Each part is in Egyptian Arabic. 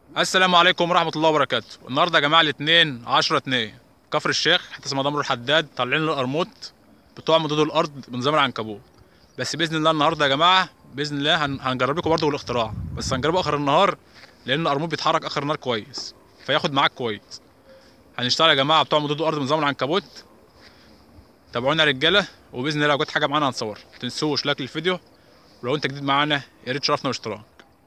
السلام عليكم ورحمة الله وبركاته النهاردة يا جماعة الاثنين 10 2 كفر الشيخ حتة اسمها دمر الحداد طالعين القرموط بتوع مضاد الأرض بنظام العنكبوت بس بإذن الله النهاردة يا جماعة بإذن الله هن- هنجرب لكم برضه الاختراع بس هنجربه آخر النهار لأن القرموط بيتحرك آخر النهار كويس فياخد معاك كويس هنشتغل يا جماعة بتوع مضاد الأرض بنظام العنكبوت تابعونا يا رجالة وبإذن الله لو جت حاجة معانا هنصور متنسوش لايك للفيديو ولو أنت جديد معانا يا ريت تشرفنا باشتراك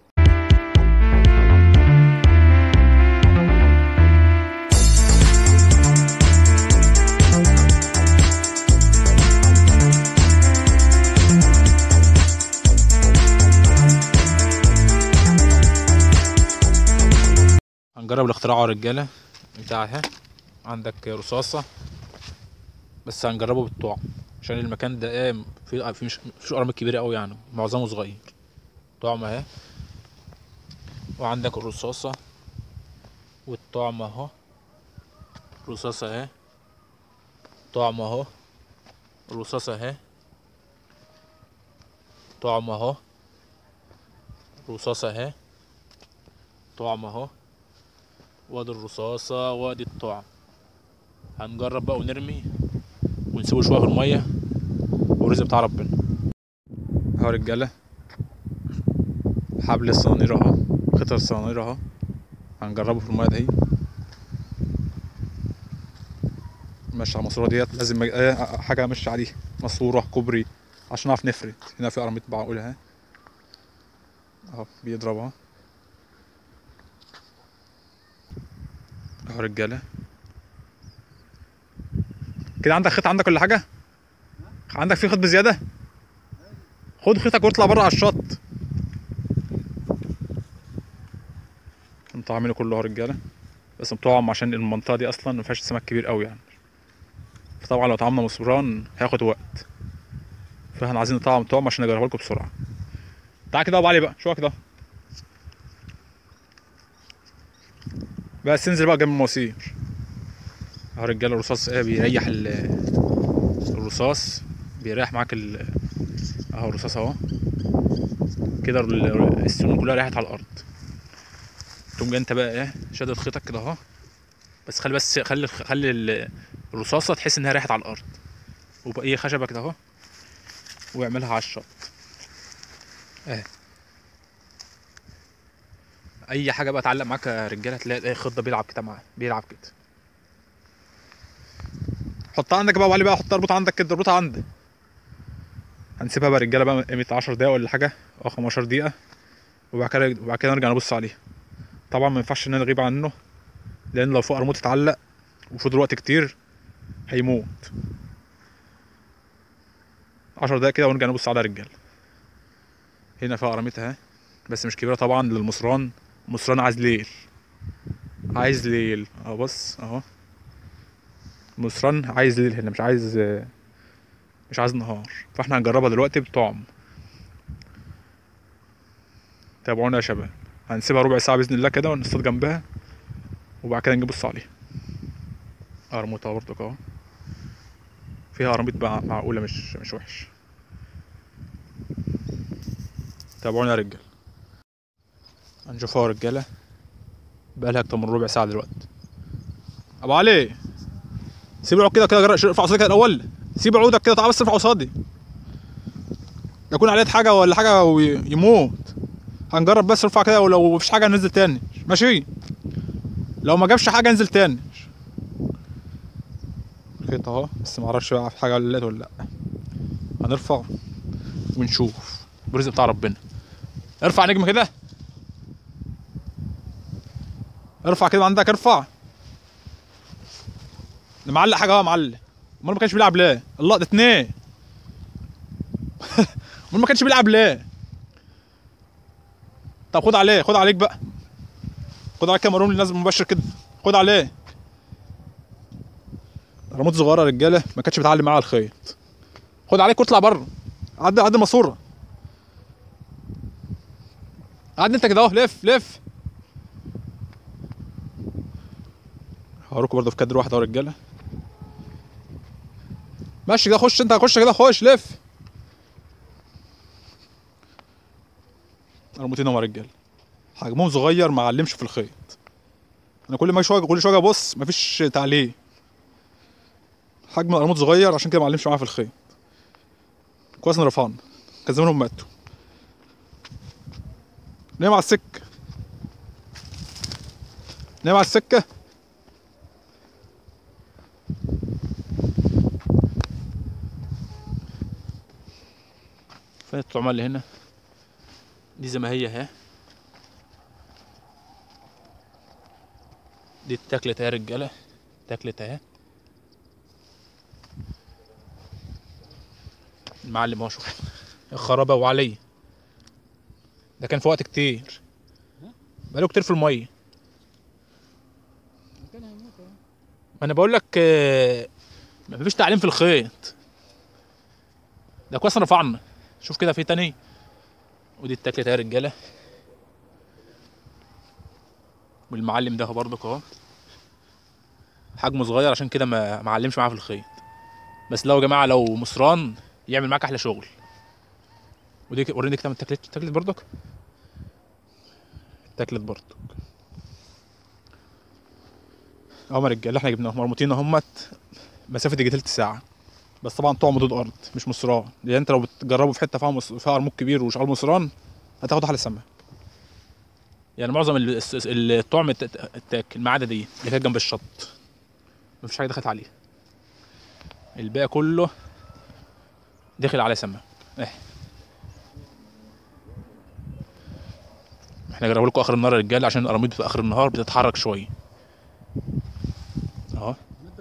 هنجرب الاختراع يا رجاله بتاعها عندك رصاصه بس هنجربه بالطعم عشان المكان ده ايه في في مش مش قرامات كبيره قوي يعني معظمه صغير طعم اهي وعندك الرصاصه والطعم اهو رصاصه اهي طعم اهو الرصاصه اهي طعم اهو رصاصه اهي طعم اهو وادي الرصاصة وادي الطعم هنجرب بقى ونرمي ونسيبه شوية في المية والرزق بتاع ربنا اهو يا رجالة حبل الصنانير اهو خطر الصنانير اهو هنجربه في المية دي ماشي على الماسورة ديت لازم مج- ايه حاجة ماشية عليها ماسورة كوبري عشان نعرف نفرد هنا في قرميط بعقول اهي اهو بيضرب اهو اهو رجاله كده عندك خيط عندك ولا حاجه عندك في خيط بزياده خد خيطك واطلع بره على الشط انتوا عاملينه كله اهو رجاله بس مطعم عشان المنطقه دي اصلا ما فيهاش سمك كبير قوي يعني فطبعا لو طعمنا مصران هياخد وقت فاحنا عايزين نطعم طعم عشان نجربه لكم بسرعه تعال كده ابو علي بقى شو كده بس انزل بقى جنب المواسير اهو رجاله الرصاص ايه بيريح ال- الرصاص بيريح معاك ال اهو الرصاص اهو كده ال- السنون كلها راحت على الارض تقوم جاي انت بقى ايه شادد خيطك كده اهو بس خلي بس خلي خلي ال- الرصاصه تحس انها راحت على الارض وبقى خشبه كده اهو واعملها على الشط اهي اي حاجه بقى تعلق معاك يا رجاله تلاقي ايه الخيط ده بيلعب كده معاه بيلعب كده حطها عندك بقى وعلي بقى حط اربط عندك كده اربطها عندك هنسيبها بقى رجاله بقى قيمه 10 دقايق ولا حاجه او 15 دقيقه وبعد كده وبعد كده نرجع نبص عليها طبعا ما ينفعش ان نغيب عنه لان لو فوق قرموط اتعلق وفضل وقت كتير هيموت 10 دقايق كده ونرجع نبص عليها يا رجاله هنا فيها قراميط اهي بس مش كبيره طبعا للمصران مصران عايز ليل عايز ليل اهو بص اهو مصران عايز ليل هنا مش عايز مش عايز نهار فاحنا هنجربها دلوقتي بطعم تابعونا يا شباب هنسيبها ربع ساعة بإذن الله كده ونصطاد جنبها وبعد كده نجيب عليها قرموطة برضك اهو فيها قراميط بقى معقولة مش مش وحش تابعونا يا رجال هنشوفها يا رجالة بقالها أكتر من ربع ساعة دلوقتي أبو علي سيب العود كده كده جرب- ارفع قصادك كده الأول سيب عودك كده تعال بس ارفع قصادي يكون عليه حاجة ولا حاجة ويموت هنجرب بس ارفع كده ولو مفيش حاجة ننزل تاني ماشي لو ما جابش حاجة انزل تاني خيط اهو بس معرفش بقى في حاجة ولا لقيت ولا لأ هنرفع ونشوف برزق بتاع ربنا ارفع نجم كده ارفع كده عندك ارفع ده معلق حاجه اهو معلق امال ما كانش بيلعب ليه الله ده اتنين امال ما كانش بيلعب ليه طب خد عليه خد عليك بقى خد عليك كاميرون اللي نازل مباشر كده خد عليه رموت صغيره يا رجاله ما كانتش بتعلم معاها الخيط خد عليك واطلع بره عدي عدي الماسوره عدي انت كده اهو لف لف هوريكم برضه في كادر واحد اهو يا رجاله ماشي كده خش انت خش كده خش لف ارموتين اهو يا رجاله حجمهم صغير ما علمش في الخيط انا كل ما شويه كل شويه ابص مفيش تعليق حجم القرموط صغير عشان كده ما علمش معايا في الخيط كويس ان رفعنا كان زمانهم ماتوا نايم على السكه نايم على السكه فين الطعمه اللي هنا دي زي ما هي اهي دي اتاكلت اهي يا رجاله اتاكلت اهي المعلم اهو شوف الخرابه وعلي ده كان في وقت كتير بقاله كتير في الميه ما انا بقول لك آه، مفيش تعليم في الخيط ده كويس إن رفعنا شوف كده في تاني ودي اتاكلت اهي يا رجاله والمعلم ده برضك اهو حجمه صغير عشان كده ما ما علمش معاه في الخيط بس لو يا جماعه لو مصران يعمل معاك احلى شغل ودي ك- وريني كده اتاكلت اتاكلت برضك اتاكلت برضك اهو يا رجاله احنا جبناهم مرموطين اهمت مسافه يجي تلت ساعه بس طبعا طعم مضاد ارض مش مصران لان انت لو بتجربه في حته فيها مص... فيها قرموط كبير وشغال مصران هتاخد احلى سمك يعني معظم ال- الس- الس- الطعم الت- الت- التاكل ما عدا دي اللي كانت جنب الشط مفيش حاجه دخلت عليه الباقي كله دخل عليه سمك اه احنا جربوا لكم اخر النهار يا رجاله عشان القراميط في اخر النهار بتتحرك شويه اهو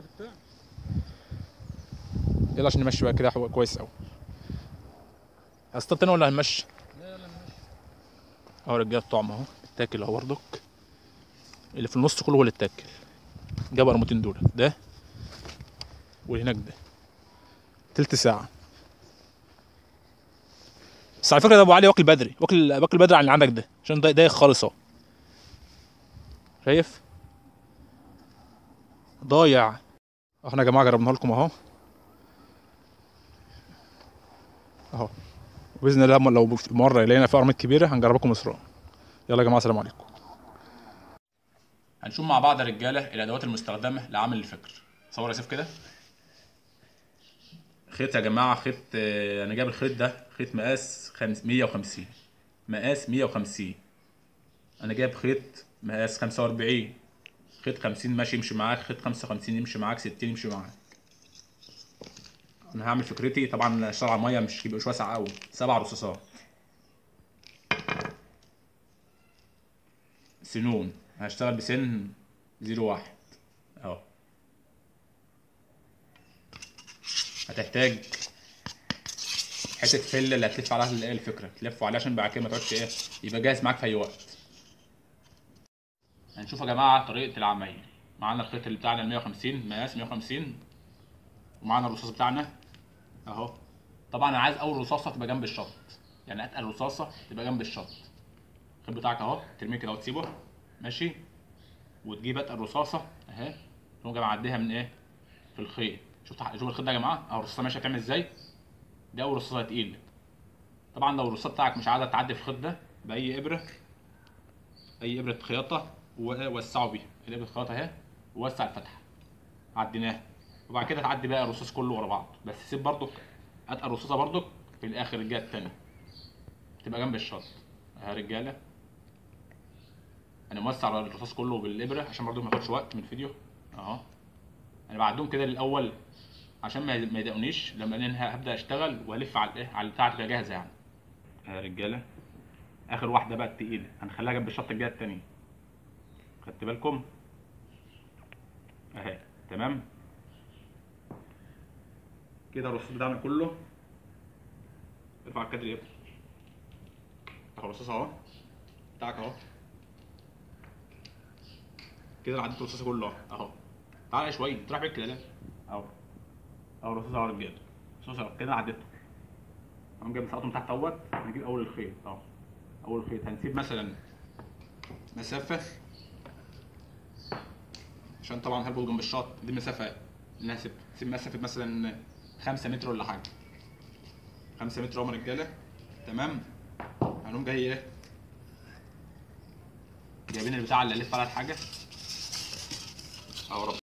يلا عشان نمشي بقى كده حو- كويس قوي اصطاد تاني ولا هنمشي اهو يا رجاله الطعم اهو التاكل اهو برضك اللي في النص كله هو اللي اتاكل جاب قرموطين دول ده واللي هناك ده تلت ساعة بس على فكرة ده ابو علي واكل بدري واكل واكل بدري عن اللي عندك ده عشان ده دايخ خالص اهو شايف ضايع احنا يا جماعة جربناها لكم اهو اهو باذن الله لما- لو في مرة لقينا في قرميط كبيرة هنجرب لكم مصران يلا يا جماعة السلام عليكم هنشوف مع بعض يا رجالة الأدوات المستخدمة لعمل الفكر صور يا سيف كده خيط يا جماعة خيط آه، أنا جايب الخيط ده خيط مقاس خمس- 150 مقاس 150 أنا جايب خيط مقاس 45 خيط 50 ماشي يمشي معاك خيط 55 يمشي معاك 60 يمشي معاك أنا هعمل فكرتي طبعا اشتغل على المية مش مش واسع أوي سبع رصاصات سنون هشتغل بسن زيرو واحد اهو هتحتاج حته فله اللي هتلف عليها اللي هي الفكره تلف عليها عشان بعد كده ما تقعدش ايه يبقى جاهز معاك في اي وقت هنشوف يا جماعه طريقه العمايل معانا الخيط اللي بتاعنا ال 150 مقاس 150 ومعانا الرصاص بتاعنا اهو طبعا انا عايز اول رصاصه تبقى جنب الشط يعني اتقل رصاصه تبقى جنب الشط الخيط بتاعك اهو ترميه كده وتسيبه ماشي وتجيب اتقل رصاصه اهي تقوم جاي معديها من ايه في الخيط شفت شوف الخيط ده يا جماعه اهو الرصاصه ماشيه بتعمل ازاي دي اول رصاصه تقيله طبعا لو الرصاصه بتاعك مش عايزه تعدي في الخيط ده باي ابره اي ابره خياطه ووسعوا بيها الابره خياطه اهي ووسع الفتحه عديناها وبعد كده تعدي بقى الرصاص كله ورا بعض بس سيب برضك اتقل رصاصه برضك في الاخر الجهه التانيه تبقى جنب الشط اهي يا رجاله انا موسع الرصاص كله بالابره عشان برضو ما ياخدش وقت من الفيديو اهو انا بعدهم كده الاول عشان ما ما يضايقونيش لما انا هبدا اشتغل والف على الايه على البتاعه تبقى جاهزه يعني يا رجاله اخر واحده بقى التقيله هنخليها جنب الشط الجهه التانيه خدت بالكم اهي تمام كده الرصاص بتاعنا كله ارفع الكادر يا ابني اهو الرصاص اهو بتاعك اهو كده انا عديت الرصاص كله اهو اهو تعالى شويه تروح بيك كده لا اهو اهو الرصاص اهو يا رجاله الرصاص اهو كده انا عديته هنقوم جايب مسقطه من تحت اهوت هنجيب اول الخيط اهو اول الخيط هنسيب مثلا مسافه عشان طبعا هربط جنب الشط دي مسافه اللي هسيب سيب مسافه مثلا 5 متر ولا حاجه 5 متر اهو يا رجاله تمام هنقوم جاي ايه جايبين البتاع اللي الف عليها الحاجه اهو رب